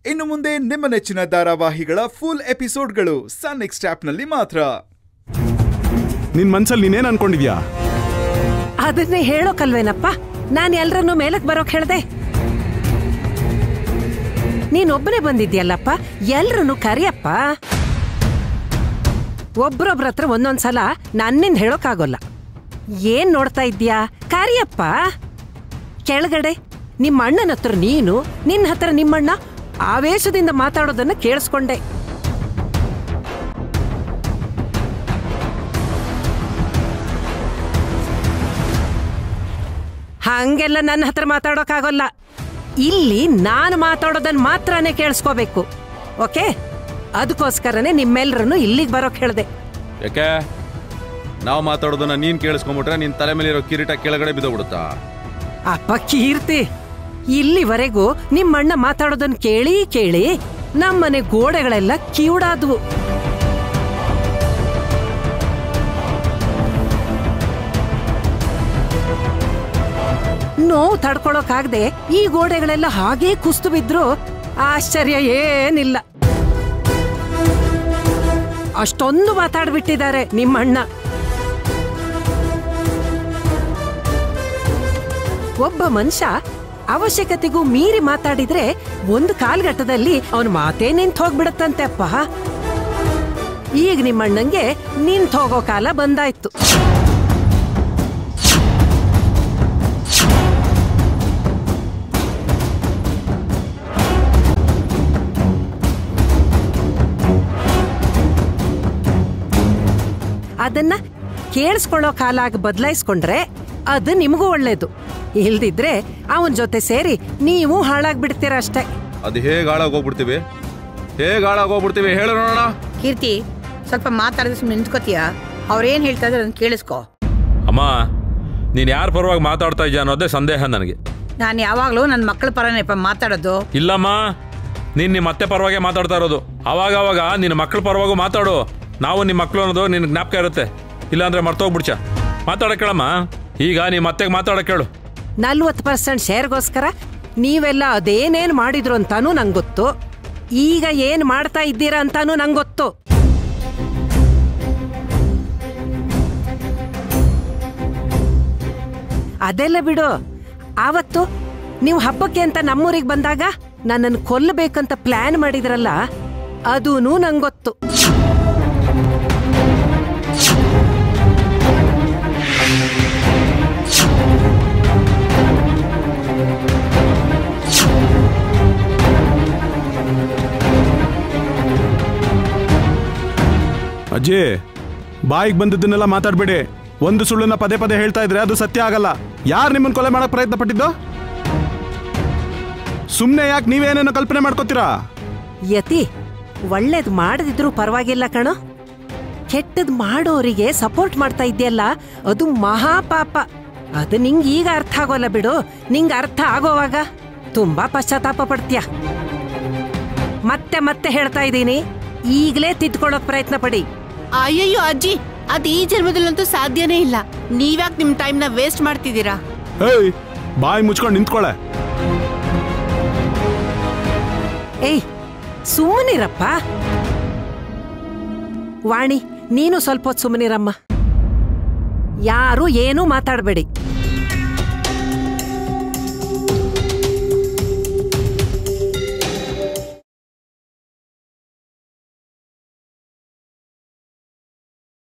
ಇನ್ನು ಮುಂದೆ ನಿಮ್ಮ ನೆಚ್ಚಿನ ಧಾರಾವಾಹಿಗಳ ಫುಲ್ ಎಪಿಸೋಡ್ಗಳು ಸನ್ ನೆಕ್ಸ್ಟ್ ಆಪ್ನಲ್ಲಿ ಮಾತ್ರ ನಿನ್ ಮನ್ಸಲ್ಲಿ ನೀನೇನ್ ಅನ್ಕೊಂಡಿದ್ಯಾ ಅದನ್ನೇ ಹೇಳೋಕಲ್ವೇನಪ್ಪ ನಾನು ಎಲ್ರನ್ನೂ ಮೇಲಕ್ ಬರೋಕ್ ಹೇಳ್ದೆ ನೀನೊಬ್ಬನೇ ಬಂದಿದ್ಯಲ್ಲಪ್ಪ ಎಲ್ರನ್ನೂ ಕರಿಯಪ್ಪ ಒಬ್ರೊಬ್ರ ಹತ್ರ ಒಂದೊಂದ್ಸಲ ನನ್ನಿಂದ ಹೇಳೋಕ್ಕಾಗೋಲ್ಲ ಏನ್ ನೋಡ್ತಾ ಇದ್ಯಾ ಕರಿಯಪ್ಪ ಕೆಳಗಡೆ ನಿಮ್ಮ ಅಣ್ಣನ ಹತ್ರ ನೀನು ನಿನ್ನ ಹತ್ರ ನಿಮ್ಮಣ್ಣ ಆವೇಶದಿಂದ ಮಾತಾಡೋದನ್ನ ಕೇಳಿಸ್ಕೊಂಡೆ ಹಂಗೆಲ್ಲ ನನ್ನ ಹತ್ರ ಮಾತಾಡೋಕ್ಕಾಗೋಲ್ಲ ಇಲ್ಲಿ ನಾನು ಮಾತಾಡೋದನ್ನ ಮಾತ್ರನೇ ಕೇಳಿಸ್ಕೋಬೇಕು ಓಕೆ ಅದಕ್ಕೋಸ್ಕರನೇ ನಿಮ್ಮೆಲ್ರನ್ನು ಇಲ್ಲಿಗೆ ಬರೋಕ್ ಹೇಳ್ದೆ ಯಾಕೆ ನಾವು ಮಾತಾಡೋದನ್ನ ನೀನ್ ಕೇಳಿಸ್ಕೊಂಬಿಟ್ರೆ ನಿನ್ ತಲೆ ಮೇಲೆ ಇರೋ ಕಿರೀಟ ಕೆಳಗಡೆ ಬಿದ್ದೋಗ್ಬಿಡುತ್ತಾ ಅಪ್ಪ ಕೀರ್ತಿ ಇಲ್ಲಿವರೆಗೂ ನಿಮ್ಮಣ್ಣ ಮಾತಾಡೋದನ್ನ ಕೇಳಿ ಕೇಳಿ ನಮ್ಮನೆ ಗೋಡೆಗಳೆಲ್ಲ ಕಿವುಡಾದ್ವು ನೋವು ತಡ್ಕೊಳಕ್ಕಾಗ್ದೆ ಈ ಗೋಡೆಗಳೆಲ್ಲ ಹಾಗೇ ಕುಸ್ತು ಬಿದ್ರು ಆಶ್ಚರ್ಯ ಏನಿಲ್ಲ ಅಷ್ಟೊಂದು ಮಾತಾಡ್ಬಿಟ್ಟಿದ್ದಾರೆ ನಿಮ್ಮಣ್ಣ ಒಬ್ಬ ಮನುಷ್ಯ ಅವಶ್ಯಕತೆಗೂ ಮೀರಿ ಮಾತಾಡಿದ್ರೆ ಒಂದು ಕಾಲ್ಘಟ್ಟದಲ್ಲಿ ಅವನ ಮಾತೇ ನಿಂತು ಹೋಗ್ಬಿಡತ್ತಂತೆ ಅಪ್ಪ ಈಗ ನಿಮ್ಮಣ್ಣಂಗೆ ನಿಂತು ಹೋಗೋ ಕಾಲ ಬಂದಾಯ್ತು ಅದನ್ನ ಕೇಳಿಸ್ಕೊಳ್ಳೋ ಕಾಲ ಆಗಿ ಬದಲಾಯಿಸ್ಕೊಂಡ್ರೆ ಅದು ನಿಮಗೂ ಒಳ್ಳೇದು ಇಲ್ದಿದ್ರೆ ಅವನ ಜೊತೆ ಸೇರಿ ನೀವು ಹಾಳಾಗ್ಬಿಡ್ತೀರ ಅಷ್ಟೇ ಅದು ಹೇಗೆ ಹಾಳಾಗೋಗ್ಬಿಡ್ತೀವಿ ಹೇಗೆ ಹಾಳಾಗೋಗ್ಬಿಡ್ತೀವಿ ಹೇಳು ನೋಡೋಣ ಕೀರ್ತಿ ಸ್ವಲ್ಪ ಮಾತಾಡಿದ್ರೆ ಸುಮ್ಮನೆ ನಿಂತ್ಕೋತೀಯ ಅವ್ರೇನ್ ಹೇಳ್ತಾ ಇದ್ರೆ ಅದನ್ನ ಕೇಳಿಸ್ಕೊ ಅಮ್ಮ ನೀನು ಯಾರ ಪರವಾಗಿ ಮಾತಾಡ್ತಾ ಇದೆಯಾ ಅನ್ನೋದೇ ಸಂದೇಹ ನನಗೆ ನಾನು ಯಾವಾಗಲೂ ನನ್ನ ಮಕ್ಕಳ ಪರನೇಪ ಮಾತಾಡೋದು ಇಲ್ಲಮ್ಮ ನೀನು ನಿಮ್ಮ ಅತ್ತೆ ಪರವಾಗೆ ಮಾತಾಡ್ತಾ ಇರೋದು ಅವಾಗ ಅವಾಗ ನಿನ್ನ ಮಕ್ಕಳ ಪರವಾಗೂ ಮಾತಾಡು ನಾವು ನಿಮ್ಮ ಮಕ್ಕಳು ಅನ್ನೋದು ನಿನ್ನ ಜ್ಞಾಪಕ ಇರುತ್ತೆ ಇಲ್ಲಾಂದ್ರೆ ಮರ್ತೋಗ್ಬಿಡ್ಚ ಮಾತಾಡೋ ಕೇಳಮ್ಮ ಈಗ ನಿಮ್ಮ ಅತ್ತೆಗೆ ಮಾತಾಡೋ ಕೇಳು ನಲ್ವತ್ತು ಪರ್ಸೆಂಟ್ ಶೇರ್ಗೋಸ್ಕರ ನೀವೆಲ್ಲ ಅದೇನೇನ್ ಮಾಡಿದ್ರು ಅಂತಾನೂ ನಂಗೆ ಗೊತ್ತು ಈಗ ಏನ್ ಮಾಡ್ತಾ ಇದ್ದೀರಾ ಅಂತಾನೂ ನಂಗೆ ಗೊತ್ತು ಅದೆಲ್ಲ ಬಿಡು ಆವತ್ತು ನೀವು ಹಬ್ಬಕ್ಕೆ ಅಂತ ನಮ್ಮೂರಿಗೆ ಬಂದಾಗ ನನ್ನನ್ನು ಕೊಲ್ಲಬೇಕಂತ ಪ್ಲಾನ್ ಮಾಡಿದ್ರಲ್ಲ ಅದೂನು ನಂಗೆ ಗೊತ್ತು ಅಜ್ಜಿ ಬಾಯಿಗೆ ಬಂದದ್ದನ್ನೆಲ್ಲ ಮಾತಾಡ್ಬೇಡಿ ಒಂದು ಸುಳ್ಳನ್ನ ಪದೇ ಪದೇ ಹೇಳ್ತಾ ಇದ್ರೆ ಅದು ಸತ್ಯ ಆಗಲ್ಲ ಯಾರು ನಿಮ್ಮನ್ನ ಕೊಲೆ ಮಾಡಕ್ ಪ್ರಯತ್ನ ಪಟ್ಟಿದ್ದು ಸುಮ್ಮನೆ ಯಾಕೆ ನೀವೇನೇನೋ ಕಲ್ಪನೆ ಮಾಡ್ಕೋತೀರಾ ಯತಿ ಒಳ್ಳೇದ್ ಮಾಡದಿದ್ರು ಪರವಾಗಿಲ್ಲ ಕಣೋ ಕೆಟ್ಟದ್ ಮಾಡೋರಿಗೆ ಸಪೋರ್ಟ್ ಮಾಡ್ತಾ ಇದ್ಯಲ್ಲ ಅದು ಮಹಾಪಾಪ ಅದು ನಿಂಗ್ ಈಗ ಅರ್ಥ ಆಗೋಲ್ಲ ಬಿಡು ನಿಂಗ್ ಅರ್ಥ ಆಗೋವಾಗ ತುಂಬಾ ಪಶ್ಚಾತ್ತಾಪ ಪಡ್ತೀಯ ಮತ್ತೆ ಮತ್ತೆ ಹೇಳ್ತಾ ಇದ್ದೀನಿ ಈಗಲೇ ತಿದ್ಕೊಳ್ಳೋಕ್ ಪ್ರಯತ್ನ ಪಡಿ ಅಯ್ಯಯ್ಯೋ ಅಜ್ಜಿ ಅದ್ ಈ ಜನ್ಮದಲ್ಲಂತೂ ಸಾಧ್ಯನೇ ಇಲ್ಲ ನೀವ್ಯಾಕ್ ನಿಮ್ ಟೈಮ್ನ ವೇಸ್ಟ್ ಮಾಡ್ತಿದ್ದೀರಾ ಹೇಯ್ ಬಾಯಿ ಮುಚ್ಕೊಂಡು ನಿಂತ್ಕೊಳೆ ಏಯ್ ಸುಮ್ಮನಿರಪ್ಪ ವಾಣಿ ನೀನು ಸ್ವಲ್ಪ ಹೊತ್ತು ಸುಮ್ಮನಿರಮ್ಮ ಯಾರು ಏನೂ ಮಾತಾಡಬೇಡಿ